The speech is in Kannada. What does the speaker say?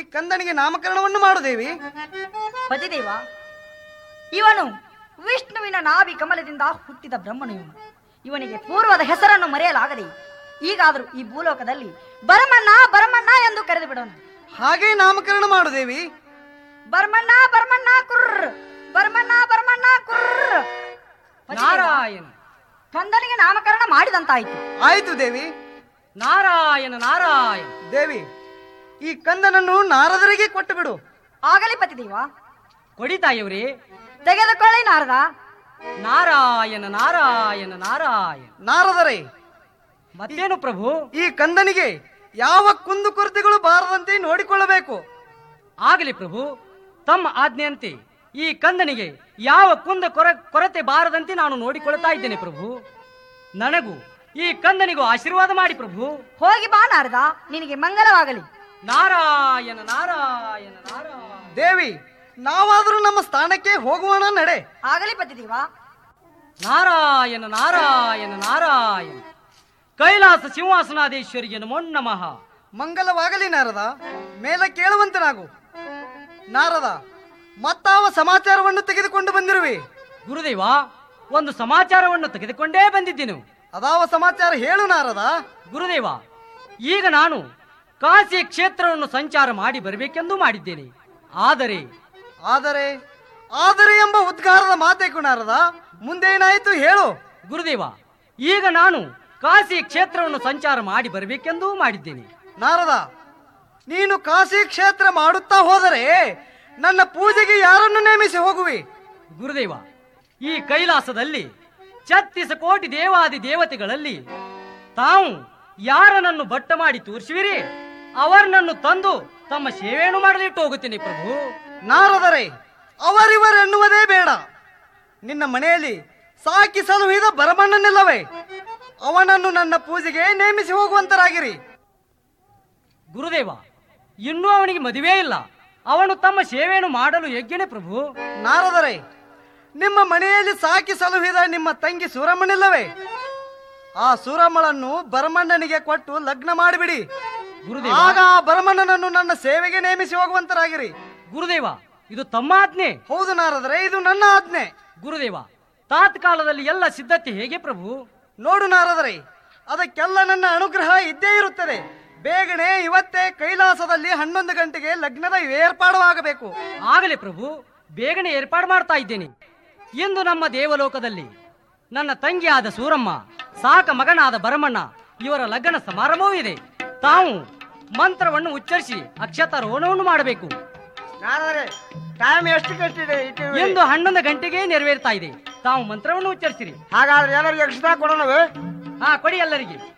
ಕಂದನಿಗೆ ನಾಮಕರಣವನ್ನು ಮಾಡು ದೇವಿ ಪತಿದೇವ ಇವನು ವಿಷ್ಣುವಿನ ನಾಭಿ ಕಮಲದಿಂದ ಹುಟ್ಟಿದ ಬ್ರಹ್ಮನು ಇವನು ಇವನಿಗೆ ಪೂರ್ವದ ಹೆಸರನ್ನು ಮರೆಯಲಾಗದೆ ಈಗಾದರೂ ಈ ಭೂಲೋಕದಲ್ಲಿ ಬರಮಣ್ಣ ಬರಮಣ್ಣ ಎಂದು ಕರೆದು ಬಿಡೋಣ ಹಾಗೆ ನಾಮಕರಣ ಮಾಡು ದೇವಿ ಬರ್ಮಣ್ಣ ಬರ್ಮಣ್ಣ ಕುರ್ರ್ ಬರ್ಮಣ್ಣ ಬರ್ಮಣ್ಣ ಕುರ್ರ್ ಪತಿದೇವ, ನಾರಾಯಣ ಕಂದನಿಗೆ ನಾಮಕರಣ ಮಾಡಿದಂತಾಯಿತು ಆಯ್ತು ದೇವಿ ನಾರಾಯಣ ನಾರಾಯಣ ದೇವಿ ಈ ಕಂದನನ್ನು ನಾರದರಿಗೆ ಕೊಟ್ಟು ಬಿಡು ಆಗಲಿ ಪತಿದೇವ ಕೊಡಿ ತಾಯಿಯವ್ರಿ ತೆಗೆದುಕೊಳ್ಳಿ ನಾರದ ನಾರಾಯಣ ನಾರಾಯಣ ನಾರಾಯಣ ನಾರದರೇ ಮತ್ತೇನು ಪ್ರಭು ಈ ಕಂದನಿಗೆ ಯಾವ ಕುಂದು ಕೊರತೆಗಳು ಬಾರದಂತೆ ನೋಡಿಕೊಳ್ಳಬೇಕು ಆಗಲಿ ಪ್ರಭು ತಮ್ಮ ಆಜ್ಞೆಯಂತೆ ಈ ಕಂದನಿಗೆ ಯಾವ ಕುಂದ ಕೊರ ಕೊರತೆ ಬಾರದಂತೆ ನಾನು ನೋಡಿಕೊಳ್ತಾ ಇದ್ದೇನೆ ಪ್ರಭು ನನಗೂ ಈ ಕಂದನಿಗೂ ಆಶೀರ್ವಾದ ಮಾಡಿ ಪ್ರಭು ಹೋಗಿ ಬಾ ನಾರದ ನಿನಗೆ ಮಂಗಲವಾಗಲಿ ನಾರಾಯಣ ನಾರಾಯಣ ನಾರಾಯಣ ದೇವಿ ನಾವಾದರೂ ನಮ್ಮ ಸ್ಥಾನಕ್ಕೆ ಹೋಗುವಣ ನಡೆ ಆಗಲಿ ಪತಿದೇವ ನಾರಾಯಣ ನಾರಾಯಣ ನಾರಾಯಣ ಕೈಲಾಸ ಸಿಂಹಾಸನಾಧೀಶ್ವರಿಗೆ ನಮೋ ನಮಃ ಮಂಗಲವಾಗಲಿ ನಾರದ ಮೇಲೆ ಕೇಳುವಂತನಾಗು ನಾರದ ಮತ್ತಾವ ಸಮಾಚಾರವನ್ನು ತೆಗೆದುಕೊಂಡು ಬಂದಿರುವೆ ಗುರುದೇವ ಒಂದು ಸಮಾಚಾರವನ್ನು ತೆಗೆದುಕೊಂಡೇ ಬಂದಿದ್ದೇನೆ ಅದಾವ ಸಮಾಚಾರ ಹೇಳು ನಾರದ ಗುರುದೇವ ಈಗ ನಾನು ಕಾಶಿ ಕ್ಷೇತ್ರವನ್ನು ಸಂಚಾರ ಮಾಡಿ ಬರಬೇಕೆಂದು ಮಾಡಿದ್ದೇನೆ ಆದರೆ ಆದರೆ ಆದರೆ ಎಂಬ ಉದ್ಗಾರದ ಮಾತೇಕು ನಾರದ ಮುಂದೇನಾಯಿತು ಹೇಳು ಗುರುದೇವ ಈಗ ನಾನು ಕಾಶಿ ಕ್ಷೇತ್ರವನ್ನು ಸಂಚಾರ ಮಾಡಿ ಬರಬೇಕೆಂದು ಮಾಡಿದ್ದೇನೆ ನಾರದ ನೀನು ಕಾಶಿ ಕ್ಷೇತ್ರ ಮಾಡುತ್ತಾ ಹೋದರೆ ನನ್ನ ಪೂಜೆಗೆ ಯಾರನ್ನು ನೇಮಿಸಿ ಹೋಗುವಿ ಗುರುದೇವ ಈ ಕೈಲಾಸದಲ್ಲಿ ಛತ್ತೀಸ ಕೋಟಿ ದೇವಾದಿ ದೇವತೆಗಳಲ್ಲಿ ತಾವು ಯಾರನನ್ನು ಬಟ್ಟ ಮಾಡಿ ತೋರಿಸುವಿರಿ ಅವರನ್ನು ತಂದು ತಮ್ಮ ಸೇವೆಯನ್ನು ಮಾಡಲಿಟ್ಟು ಹೋಗುತ್ತೇನೆ ಪ್ರಭು ನಾರದರೆ ಅವರಿವರೆನ್ನುವುದೇ ಬೇಡ ನಿನ್ನ ಮನೆಯಲ್ಲಿ ಸಾಕಿ ಸಲುಹಿದ ಬರಮಣ್ಣನಿಲ್ಲವೇ ಅವನನ್ನು ನನ್ನ ಪೂಜೆಗೆ ನೇಮಿಸಿ ಹೋಗುವಂತರಾಗಿರಿ ಗುರುದೇವ ಇನ್ನೂ ಅವನಿಗೆ ಮದುವೆ ಇಲ್ಲ ಅವನು ತಮ್ಮ ಸೇವೆಯನ್ನು ಮಾಡಲು ಯಜ್ಞನೇ ಪ್ರಭು ನಾರದರೆ ನಿಮ್ಮ ಮನೆಯಲ್ಲಿ ಸಾಕಿ ಸಲುಹಿದ ನಿಮ್ಮ ತಂಗಿ ಸೂರಮ್ಮನಿಲ್ಲವೇ ಆ ಸೂರಮ್ಮಳನ್ನು ಬರಮಣ್ಣನಿಗೆ ಕೊಟ್ಟು ಲಗ್ನ ಮಾಡಿಬಿಡಿ ಗುರುದೇವ ಆಗ ಆ ಬರಮಣ್ಣನನ್ನು ನನ್ನ ಸೇವೆಗೆ ನೇಮಿಸಿ ಹೋಗುವಂತರಾಗಿರಿ ಗುರುದೇವ ಇದು ತಮ್ಮ ಆಜ್ಞೆ ಹೌದು ನಾರದರೆ ಇದು ನನ್ನ ಆಜ್ಞೆ ಗುರುದೇವ ತಾತ್ಕಾಲದಲ್ಲಿ ಎಲ್ಲ ಸಿದ್ಧತೆ ಹೇಗೆ ಪ್ರಭು ನೋಡು ನಾರದರೆ ಅದಕ್ಕೆಲ್ಲ ನನ್ನ ಅನುಗ್ರಹ ಇದ್ದೇ ಇರುತ್ತದೆ ಬೇಗನೆ ಇವತ್ತೇ ಕೈಲಾಸದಲ್ಲಿ ಹನ್ನೊಂದು ಗಂಟೆಗೆ ಲಗ್ನದ ಏರ್ಪಾಡು ಆಗಬೇಕು ಆಗಲೇ ಪ್ರಭು ಬೇಗನೆ ಏರ್ಪಾಡು ಮಾಡ್ತಾ ಇದ್ದೇನೆ ಇಂದು ನಮ್ಮ ದೇವಲೋಕದಲ್ಲಿ ನನ್ನ ತಂಗಿಯಾದ ಸೂರಮ್ಮ ಸಾಕ ಮಗನಾದ ಭರಮಣ್ಣ ಇವರ ಲಗ್ನ ಸಮಾರಂಭವೂ ಇದೆ ತಾವು ಮಂತ್ರವನ್ನು ಉಚ್ಚರಿಸಿ ಅಕ್ಷತಾರೋಹಣವನ್ನು ಮಾಡಬೇಕು ಟೈಮ್ ಎಷ್ಟು ಕಟ್ಟಿದೆ ಎಂದು ಹನ್ನೊಂದು ಗಂಟೆಗೆ ನೆರವೇರ್ತಾ ಇದೆ ತಾವು ಮಂತ್ರವನ್ನು ಉಚ್ಚರಿಸಿರಿ ಹಾಗಾದ್ರೆ ಎಲ್ಲರಿಗೆ ಎಕ್ಸ್ಟ್ರಾ ಕೊಡೋಣವೇ ಹಾ ಕೊಡಿ ಎಲ್ಲರಿಗೆ